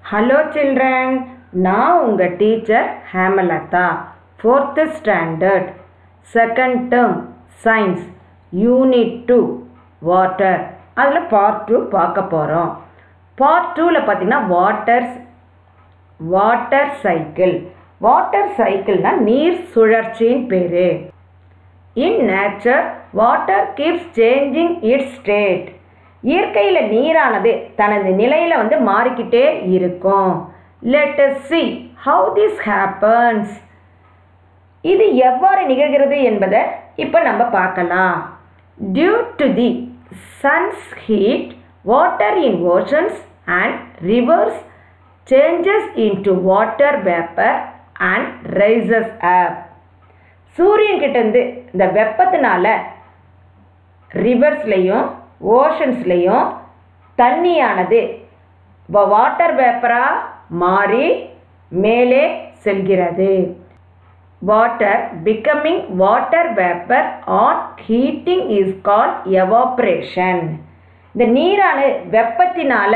Hello children நான் உங்கள் teacher Hemalatha fourth standard second term science unit two water அதில் part two பார்க்க போகிறோம் பார்ட் டூவில் பார்த்தீங்கன்னா வாட்டர்ஸ் வாட்டர் சைக்கிள் வாட்டர் சைக்கிள்னா நீர் சுழற்சியின் பேர் in nature water keeps changing its state இயற்கையில் நீரானது தனது நிலையில் வந்து மாறிக்கிட்டே இருக்கும் let see how this happens இது எவ்வாறு நிகழ்கிறது என்பதை இப்போ நம்ம பார்க்கலாம் due to the sun's heat water in oceans and rivers changes into water vapour and rises up சூரியன் கிட்டேருந்து இந்த வெப்பத்தினால ரிவர்ஸ்லையும் ஓஷன்ஸ்லையும் தண்ணியானது வாட்டர் வேப்பராக மாறி மேலே செல்கிறது water becoming water vapour on heating is call evaporation இந்த நீரான வெப்பத்தினால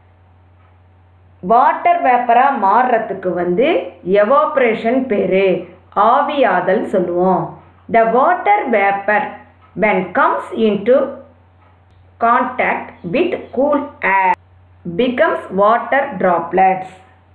வாட்டர் வேப்பராக மாறுறதுக்கு வந்து எவாப்ரேஷன் பேர் ஆவியாதல் சொல்லுவோம் the water vapour when comes into contact with cool air becomes water droplets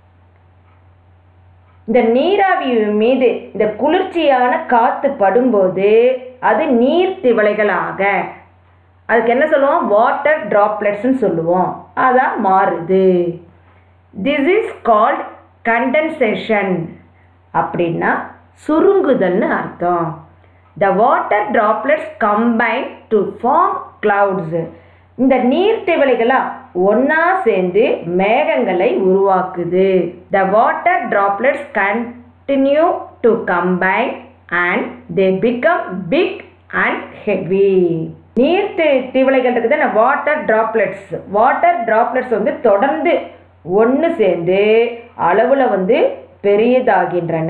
இந்த நீராவி மீது இந்த குளிர்ச்சியான காற்று படும்போது அது நீர் திவளைகளாக அதுக்கு என்ன சொல்லுவோம் வாட்டர் ட்ராப்லெட்ஸ்னு சொல்லுவோம் அதான் மாறுது திஸ் இஸ் கால்ட் கண்டென்சேஷன் அப்படின்னா சுருங்குதல்னு அர்த்தம் the water droplets combine to form clouds இந்த நீர்த்திவளைகளாக ஒன்றா சேர்ந்து மேகங்களை உருவாக்குது the water droplets continue to combine and they become big and heavy நீர் திவளைகள் இருக்குது வாட்டர் ட்ராப்லெட்ஸ் வாட்டர் ட்ராப்லெட்ஸ் வந்து தொடர்ந்து ஒன்று சேர்ந்து அளவில் வந்து பெரியதாகின்றன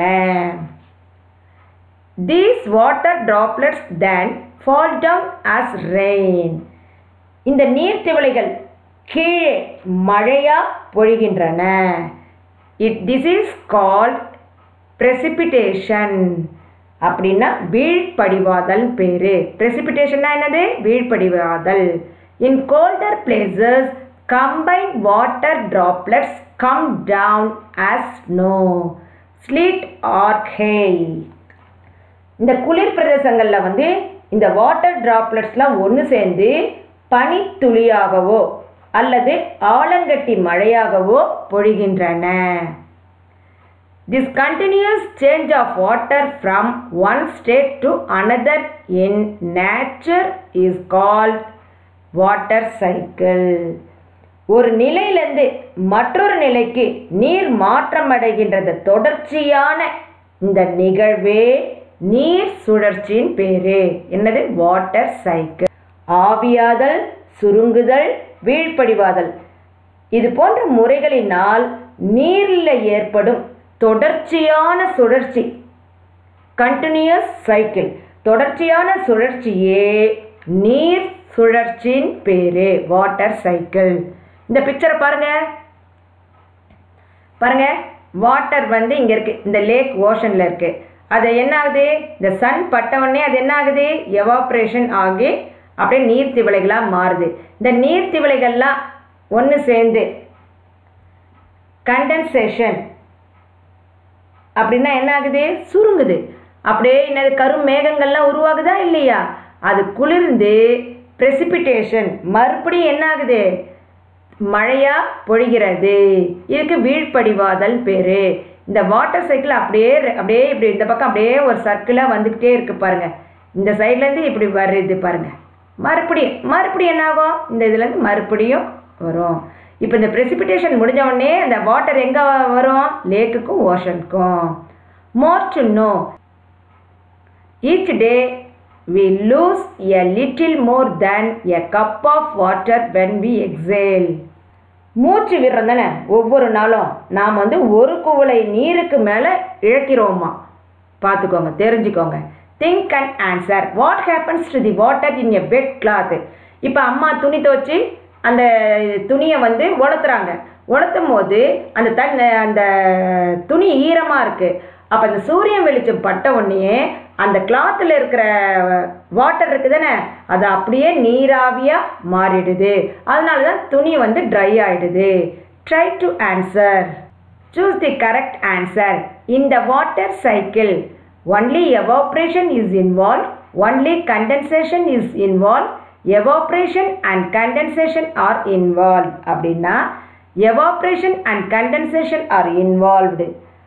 these water droplets then fall down as rain இந்த நீர்த்திவளைகள் கீழே மழையாக பொழிகின்றன it this is called precipitation அப்படின்னா வீழ்படிவாதல் பேர் பிரசிபிடேஷன்னா என்னது வீழ்படிவாதல் in colder places combine water droplets come down as snow sleet or hail இந்த குளிர் பிரதேசங்களில் வந்து இந்த வாட்டர் ட்ராப்லெட்ஸ்லாம் ஒன்று சேர்ந்து பனித்துளியாகவோ அல்லது ஆலங்கட்டி மழையாகவோ பொழிகின்றன this continues change of water from one state to another in nature is called water cycle ஒரு நிலையிலிருந்து மற்றொரு நிலைக்கு நீர் மாற்றமடைகின்றது தொடர்ச்சியான இந்த நிகழ்வே நீர் சுழற்சியின் பேரு என்னது வாட்டர் சைக்கிள் ஆவியாதல் சுருங்குதல் வீழ்படிவாதல் இது போன்ற முறைகளினால் நீரில் ஏற்படும் தொடர்ச்சியான சுழற்சி கண்டினியூஸ் சைக்கிள் தொடர்ச்சியான சுழற்சியே நீர் சுழற்சியின் பேரு வாட்டர் சைக்கிள் இந்த பிக்சரை பாருங்க பாருங்க வாட்டர் வந்து இங்கே இருக்கு இந்த லேக் ஓஷனில் இருக்கு அது என்ன ஆகுது இந்த சன் பட்டவுடனே அது என்ன ஆகுது எவாப்ரேஷன் ஆகி அப்படியே நீர்த்திவளைகளாக மாறுது இந்த நீர்த்திவளைகள்லாம் ஒன்று சேர்ந்து கண்டென்சேஷன் அப்படின்னா என்ன ஆகுது சுருங்குது அப்படியே என்னது கரும் மேகங்கள்லாம் உருவாகுதா இல்லையா அது குளிர்ந்து பிரசிபிடேஷன் மறுபடியும் என்ன ஆகுது மழையா பொழிகிறது இதுக்கு வீழ்படிவாதல் பேர் இந்த வாட்டர் சைக்கிள் அப்படியே அப்படியே இப்படி இந்த பக்கம் அப்படியே ஒரு சர்க்கிளாக வந்துக்கிட்டே இருக்கு பாருங்க இந்த சைட்லேருந்து இப்படி வருது பாருங்க மறுபடியும் மறுபடியும் என்ன ஆகும் இந்த இதுலேருந்து மறுபடியும் வரும் இப்போ இந்த ப்ரெசிபிடேஷன் முடிஞ்ச உடனே அந்த வாட்டர் எங்கே வரும் லேக்குக்கும் ஓஷனுக்கும் more to know each day we lose a little more than a cup of water when we exhale மூச்சு விடுறோம் தானே ஒவ்வொரு நாளும் நாம் வந்து ஒரு குவளை நீருக்கு மேலே இழக்கிறோமா பார்த்துக்கோங்க தெரிஞ்சுக்கோங்க think and answer what happens to the water in a wet cloth இப்போ அம்மா துணி துவச்சி அந்த துணியை வந்து உலர்த்துறாங்க உலர்த்தும் போது அந்த தன் அந்த துணி ஈரமாக இருக்குது அப்போ அந்த சூரியன் வெளிச்சம் பட்ட உடனே அந்த கிளாத்தில் இருக்கிற வாட்டர் இருக்குது தானே அது அப்படியே நீராவியாக மாறிடுது அதனால தான் துணி வந்து ட்ரை ஆகிடுது try to answer choose the correct answer in the water cycle only evaporation is involved only condensation is involved evaporation and condensation are involved அப்படின்னா evaporation and condensation are involved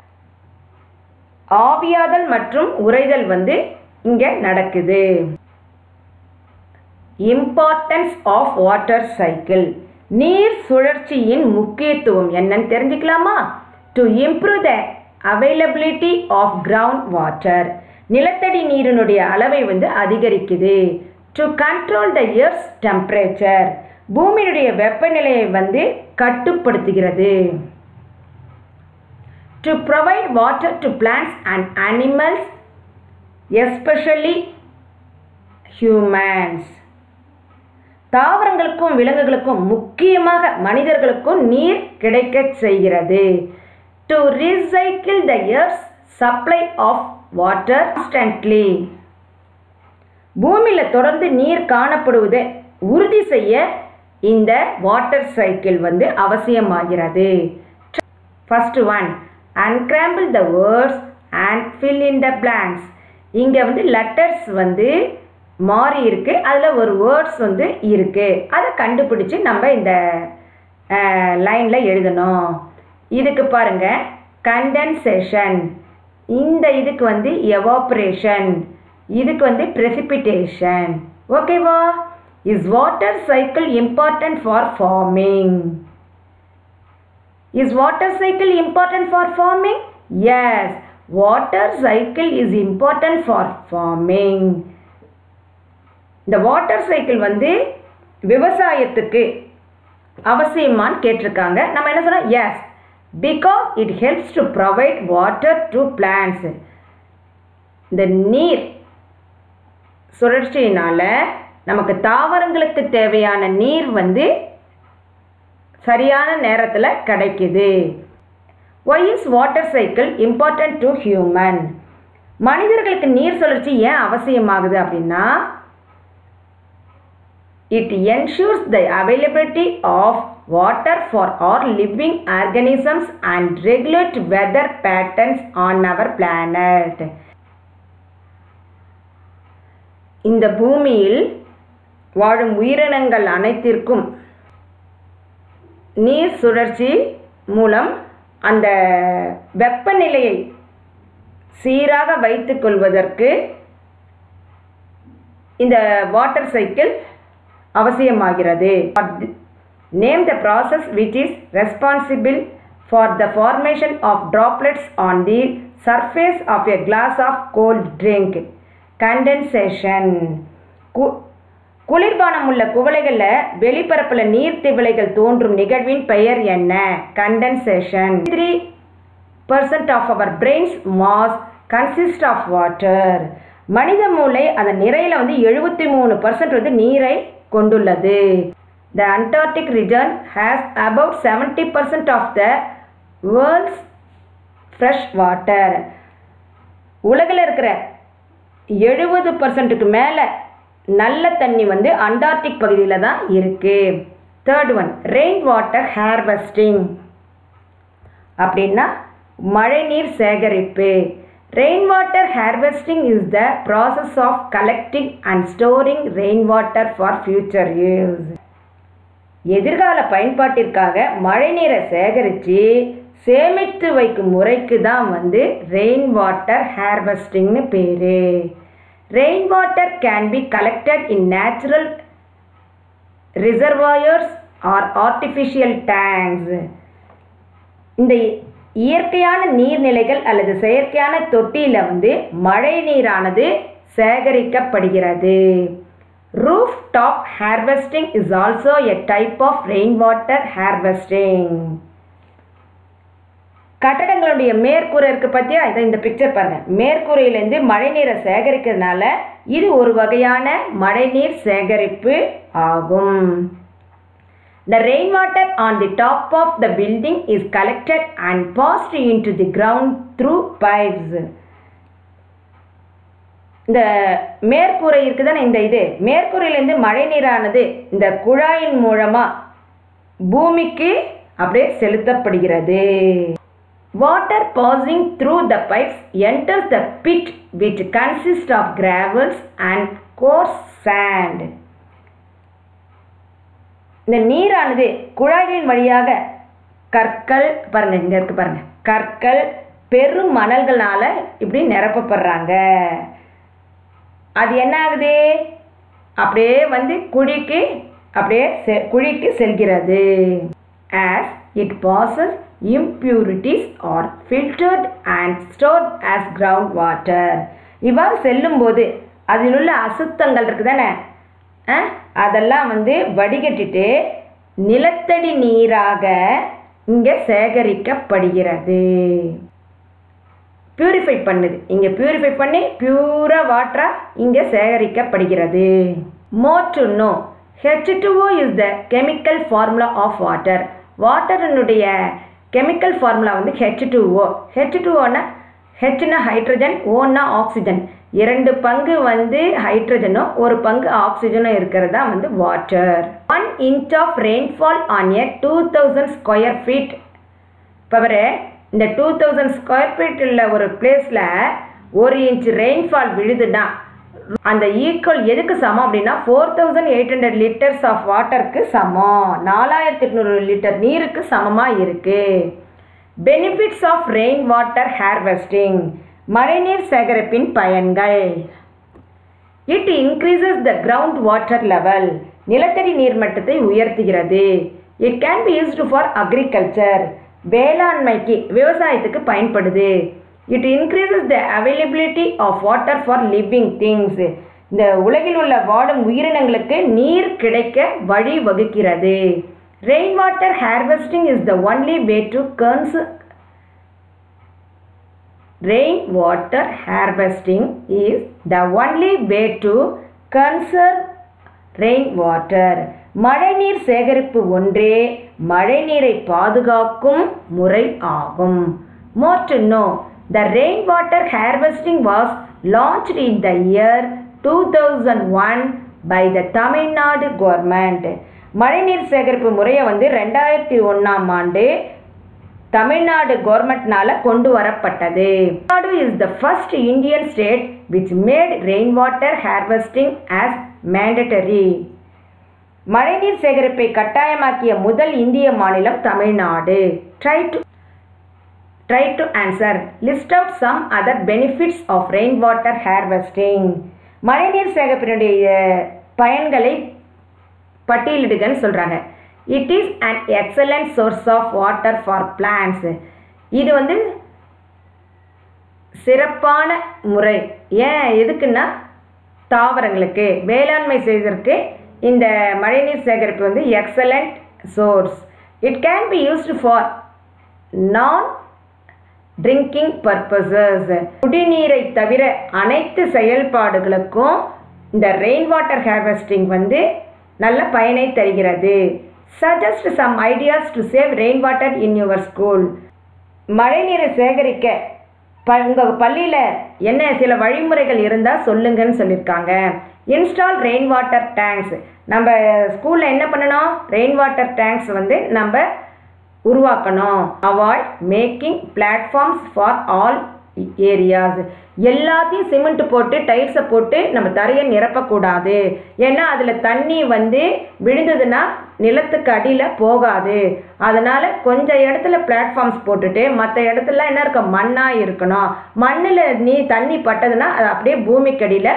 ஆவியாதல் மற்றும் உறைதல் வந்து இங்கே நடக்குது இம்பார்ட்டன்ஸ் ஆஃப் வாட்டர் சைக்கிள் நீர் சுழற்சியின் முக்கியத்துவம் என்னன்னு தெரிஞ்சுக்கலாமா to improve the availability of ground water நிலத்தடி நீரினுடைய அளவை வந்து அதிகரிக்குது to control the earth's temperature பூமியினுடைய வெப்பநிலையை வந்து கட்டுப்படுத்துகிறது to provide water to plants and animals especially humans தாவரங்களுக்கும் விலங்குகளுக்கும் முக்கியமாக மனிதர்களுக்கும் நீர் கிடைக்கச் செய்கிறது to recycle the earth's supply of water constantly பூமியில் தொடர்ந்து நீர் காணப்படுவதை உறுதி செய்ய இந்த வாட்டர் சைக்கிள் வந்து அவசியமாகிறது first one uncramble the words and fill in the blanks இங்கே வந்து லெட்டர்ஸ் வந்து மாறி இருக்கு அதில் ஒரு வேர்ட்ஸ் வந்து இருக்கு அதை கண்டுபிடிச்சு நம்ம இந்த லைனில் எழுதணும் இதுக்கு பாருங்க கண்டென்சேஷன் இந்த இதுக்கு வந்து எவாப்ரேஷன் இதுக்கு வந்து precipitation ஓகேவா is water cycle important for farming Is water cycle important for farming? Yes, water cycle is important for farming. இந்த வாட்டர் சைக்கிள் வந்து விவசாயத்துக்கு அவசியமான்னு கேட்டிருக்காங்க நம்ம என்ன சொன்னோம் yes because it helps to provide water to plants இந்த நீர் சுழற்சியினால நமக்கு தாவரங்களுக்கு தேவையான நீர் வந்து சரியான நேரத்தில் கிடைக்குது why is water cycle important to human மனிதர்களுக்கு நீர் சுழற்சி ஏன் அவசியமாகுது அப்படின்னா it ensures the availability of water for our living organisms and regulate weather patterns on our planet இந்த பூமியில் வாழும் உயிரினங்கள் அனைத்திற்கும் நீர் சுழற்சி மூலம் அந்த வெப்பநிலையை சீராக வைத்துக் கொள்வதற்கு இந்த வாட்டர் சைக்கிள் அவசியமாகிறது name the process which is responsible for the formation of droplets on the surface of a glass of cold drink condensation குளிர்பானம் உள்ள குவளைகளில் வெளிப்பரப்பில் நீர்த்திவளைகள் தோன்றும் நிகழ்வின் பெயர் என்ன condensation three percent of our brain's mass consist of water மனித மூளை அந்த நிறையில் வந்து எழுபத்தி மூணு பர்சன்ட் வந்து நீரை கொண்டுள்ளது the Antarctic region has about seventy percent of the world's fresh water உலகில் இருக்கிற எழுபது பர்சன்ட்டுக்கு மேலே நல்ல தண்ணி வந்து அண்டார்டிக் பகுதியில் தான் இருக்குது third one rain water harvesting அப்படின்னா மழைநீர் சேகரிப்பு rain water harvesting is the process of collecting and storing rain water for future use எதிர்கால பயன்பாட்டிற்காக மழைநீரை சேகரித்து சேமித்து வைக்கும் முறைக்கு தான் வந்து ரெயின் வாட்டர் ஹார்வெஸ்டிங்னு பேர் rain water can be collected in natural reservoirs or artificial tanks இந்த இயற்கையான நீர்நிலைகள் அல்லது செயற்கையான தொட்டியில் வந்து மழை நீரானது சேகரிக்கப்படுகிறது roof top harvesting is also a type of rain water harvesting கட்டடங்களுடைய மேற்கூரை இருக்குது பார்த்தியா இதை இந்த பிக்சர் பாருங்கள் மேற்கூரையிலேருந்து மழைநீரை சேகரிக்கிறதுனால இது ஒரு வகையான மழைநீர் சேகரிப்பு ஆகும் The rainwater on the top of the building is collected and passed into the ground through pipes. இந்த மேற்கூரை இருக்குதானே இந்த இது மேற்கூரையிலேருந்து மழை நீரானது இந்த குழாயின் மூலமாக பூமிக்கு அப்படியே செலுத்தப்படுகிறது water passing through the pipes enters the pit which consist of gravels and coarse sand இந்த நீரானது குழாய்களின் வழியாக கற்கள் பாருங்க இங்க இருக்கு பாருங்க கற்கள் பெரும் மணல்களால இப்படி நிரப்பப்படுறாங்க அது என்ன ஆகுது அப்படியே வந்து குழிக்கு அப்படியே செ- குழிக்கு செல்கிறது as it passes impurities are filtered and stored as groundwater இவ்வாறு செல்லும்போது அதில் உள்ள அசுத்தங்கள் இருக்குதானே அஹ், அதெல்லாம் வந்து வடிகட்டிட்டு நிலத்தடி நீராக இங்கே சேகரிக்கப்படுகிறது பியூரிஃபை பண்ணுது இங்கே பியூரிஃபை பண்ணி பியூராக வாட்டராக இங்கே சேகரிக்கப்படுகிறது more to know H two O is the chemical formula of water வாட்டரினுடைய கெமிக்கல் ஃபார்முலா வந்து ஹெச் டூஓ ஹெச் டூஓனா ஹெச்னா ஹைட்ரஜன் ஓன்னா ஆக்சிஜன் இரண்டு பங்கு வந்து ஹைட்ரஜனும் ஒரு பங்கு ஆக்சிஜனும் இருக்கிறதா வந்து water one inch of rainfall on a two thousand square feet பவரு இந்த டூ தௌசண்ட் ஸ்கொயர் ஃபீட் உள்ள ஒரு பிளேஸில் ஒரு இன்ச் ரெயின்ஃபால் விழுதுன்னா அந்த ஈக்குவல் எதுக்கு சமம் அப்படின்னா four thousand eight hundred litres of வாட்டருக்கு சமம் நாலாயிரத்தி எட்நூறு லிட்டர் நீருக்கு சமமாக இருக்குது benefits of rain water harvesting மழைநீர் சேகரிப்பின் பயன்கள் it increases the ground water level நிலத்தடி நீர்மட்டத்தை உயர்த்துகிறது it can be used for agriculture வேளாண்மைக்கு விவசாயத்துக்கு பயன்படுது it increases the availability of water for living things இந்த உலகில் உள்ள வாழும் உயிரினங்களுக்கு நீர் கிடைக்க வழி வகுக்கிறது rain water harvesting is the only way to guns Rain water harvesting is the only way to conserve rain water. மழைநீர் சேகரிப்பு ஒன்றே மழைநீரை பாதுகாக்கும் முறை ஆகும் more to know the rain water harvesting was launched in the year two thousand one by the Tamil Nadu government மழைநீர் சேகரிப்பு முறையை வந்து ரெண்டாயிரத்தி ஒன்றாம் ஆண்டு தமிழ்நாடு கவர்மெண்ட்னால கொண்டு வரப்பட்டது Tamil Nadu is the first Indian state which made rain water harvesting as mandatory மழைநீர் சேகரிப்பை கட்டாயமாக்கிய முதல் இந்திய மாநிலம் Tamil Nadu try to try to answer list out some other benefits of rain water harvesting மழைநீர் சேகரிப்பினுடைய பயன்களை பட்டியலிடுகன்னு சொல்கிறாங்க it is an excellent source of water for plants இது வந்து சிறப்பான முறை ஏன் எதுக்குன்னா தாவரங்களுக்கு வேளாண்மை செய்வதற்கு இந்த மழைநீர் சேகரிப்பு வந்து excellent source it can be used for non drinking purposes குடிநீரை தவிர அனைத்து செயல்பாடுகளுக்கும் இந்த ரெயின் வாட்டர் ஹார்வெஸ்டிங் வந்து நல்ல பயனை தருகிறது suggest some ideas to save rain water in your school மழைநீரை சேகரிக்க ப உங்கள் பள்ளியில் என்ன சில வழிமுறைகள் இருந்தால் சொல்லுங்கன்னு சொல்லியிருக்காங்க இன்ஸ்டால் ரெயின் வாட்டர் டேங்க்ஸ் நம்ம ஸ்கூலில் என்ன பண்ணணும் ரெயின் வாட்டர் டேங்க்ஸ் வந்து நம்ம உருவாக்கணும் avoid making platforms for all areas எல்லாத்தையும் சிமெண்ட் போட்டு டைல்ஸை போட்டு நம்ம தரையை நிரப்பக்கூடாது ஏன்னா அதில் தண்ணி வந்து விழுந்ததுன்னா நிலத்துக்கு அடியில் போகாது அதனால் கொஞ்சம் இடத்துல பிளாட்ஃபார்ம்ஸ் போட்டுட்டு மற்ற இடத்துல என்ன இருக்க மண்ணாக இருக்கணும் மண்ணில் நீ தண்ணி பட்டதுன்னா அது அப்படியே பூமிக்கடியில்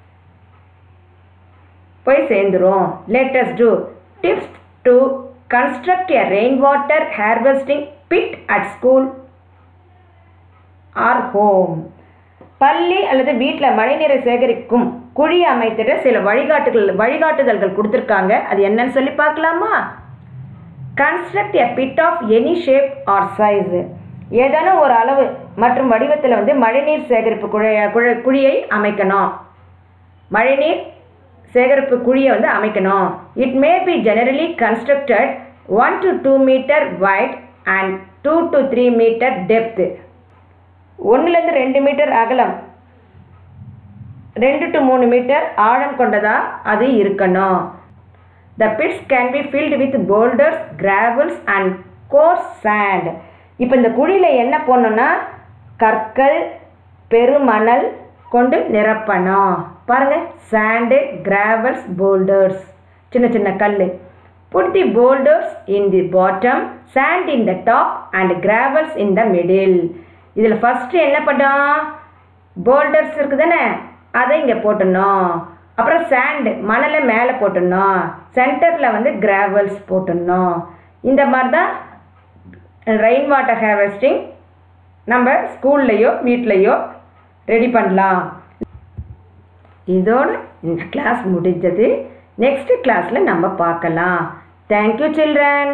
போய் சேர்ந்துரும் latest two tips to construct a rain water harvesting pit at school or home பள்ளி அல்லது வீட்டில் மழைநீரை சேகரிக்கும் குழி அமைத்திட சில வழிகாட்டுகள் வழிகாட்டுதல்கள் கொடுத்துருக்காங்க அது என்னன்னு சொல்லி பார்க்கலாமா construct a pit of any shape or size ஏதானும் ஒரு அளவு மற்றும் வடிவத்தில் வந்து மழைநீர் சேகரிப்பு குழைய குழ குழியை அமைக்கணும் மழைநீர் சேகரிப்பு குழியை வந்து அமைக்கணும் it may be generally constructed one to two metre wide and two to three metre depth ஒன்றுலேருந்து ரெண்டு மீட்டர் அகலம் ரெண்டு டு மூணு மீட்டர் ஆழம் கொண்டதா அது இருக்கணும் the pits can be filled with boulders gravels and coarse sand இப்போ இந்த குழியில் என்ன போடணும்னா கற்கள் பெருமணல் கொண்டு நிரப்பணும் பாருங்க சாண்டு கிராவல்ஸ் போல்டர்ஸ் சின்ன சின்ன கல் put the boulders in the bottom sand in the top and gravels in the middle இதில் ஃபஸ்ட்டு என்ன பண்ணோம் போல்டர்ஸ் இருக்குதானே அதை இங்கே போட்டுடணும் அப்புறம் சாண்டு மணலை மேலே போட்டுடணும் சென்டரில் வந்து கிராவல்ஸ் போட்டுடணும் இந்த மாதிரி தான் ரெயின் வாட்டர் ஹார்வெஸ்டிங் நம்ம ஸ்கூல்லையோ வீட்லேயோ ரெடி பண்ணலாம் இதோட இந்த கிளாஸ் முடிஞ்சது நெக்ஸ்ட் கிளாஸில் நம்ம பார்க்கலாம் தேங்க்யூ சில்ட்ரன்